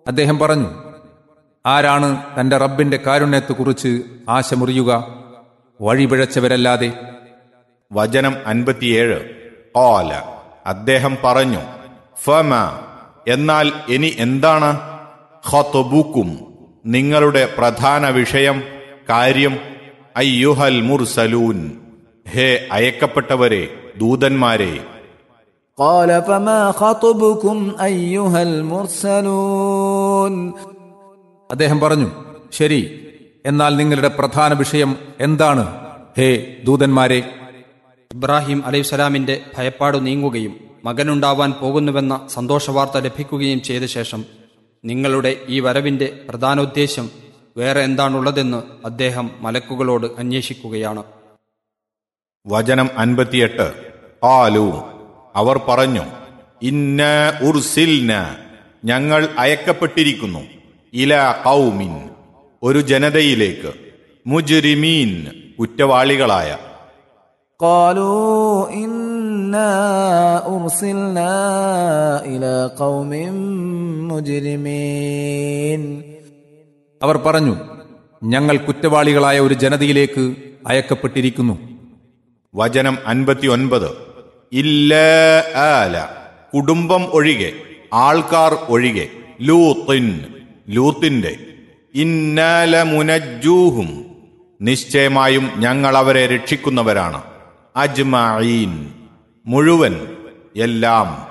അദ്ദേഹം പറഞ്ഞു ആരാണ് തന്റെ റബ്ബിന്റെ കാരുണ്യത്തെക്കുറിച്ച് ആശമുറിയുക വഴിപിഴച്ചവരല്ലാതെ വചനം അൻപത്തിയേഴ് ഓല അദ്ദേഹം പറഞ്ഞു ഫമ എന്നാൽ ഇനി എന്താണ് ഖത്ബുക്കും നിങ്ങളുടെ പ്രധാന വിഷയം കാര്യം അയ്യുഹൽ മുർസലൂൻ ഹേ അയക്കപ്പെട്ടവരെ ദൂതന്മാരെ قال فما خطبكم ايها المرسلون അദ്ദേഹം പറഞ്ഞു ശരി എന്നാൽ നിങ്ങളുടെ പ്രധാന വിഷയം എന്താണ് ഹേ ദൂതന്മാരെ ഇബ്രാഹിം അലൈഹിസ്സലാമിന്റെ ഭയപ്പാട് നീങ്ങുകയും മകനുണ്ടാവാൻ പോകുന്നുവെന്ന സന്തോഷവാർത്ത ലഭിക്കുകയും ചെയ്ത ശേഷം നിങ്ങളുടെ ഈ വരവിന്റെ പ്രധാനോദ്ദേശ്യം വേറെ എന്താണുള്ളതെന്ന് അദ്ദേഹം മലക്കുകളോട് അന്വേഷിക്കുകയാണ് വചനം അൻപത്തിയെട്ട് ആലു അവർ പറഞ്ഞു ഇന്ന ഉർസിൽന ഞങ്ങൾ അയക്കപ്പെട്ടിരിക്കുന്നു ഇല കൗമിൻ ഒരു ജനതയിലേക്ക് മുജ്രിമീൻ കുറ്റവാളികളായ قالوا انا ارسلنا الى قوم مجرمين അവർ പറഞ്ഞു ഞങ്ങൾ കുറ്റവാളികളായ ഒരു ജനതയിലേക്ക് അയക്കപ്പെട്ടിരിക്കുന്നു വചനം അൻപത്തിയൊൻപത് ഇല്ല ആല കുടുംബം ഒഴികെ ആൾക്കാർ ഒഴികെ ലൂത്തിൻ ലൂത്തിന്റെ ഇന്നാല മുനജൂഹും നിശ്ചയമായും ഞങ്ങൾ അവരെ രക്ഷിക്കുന്നവരാണ് അജ്മഈൻ മുഴുവൻ എല്ലാം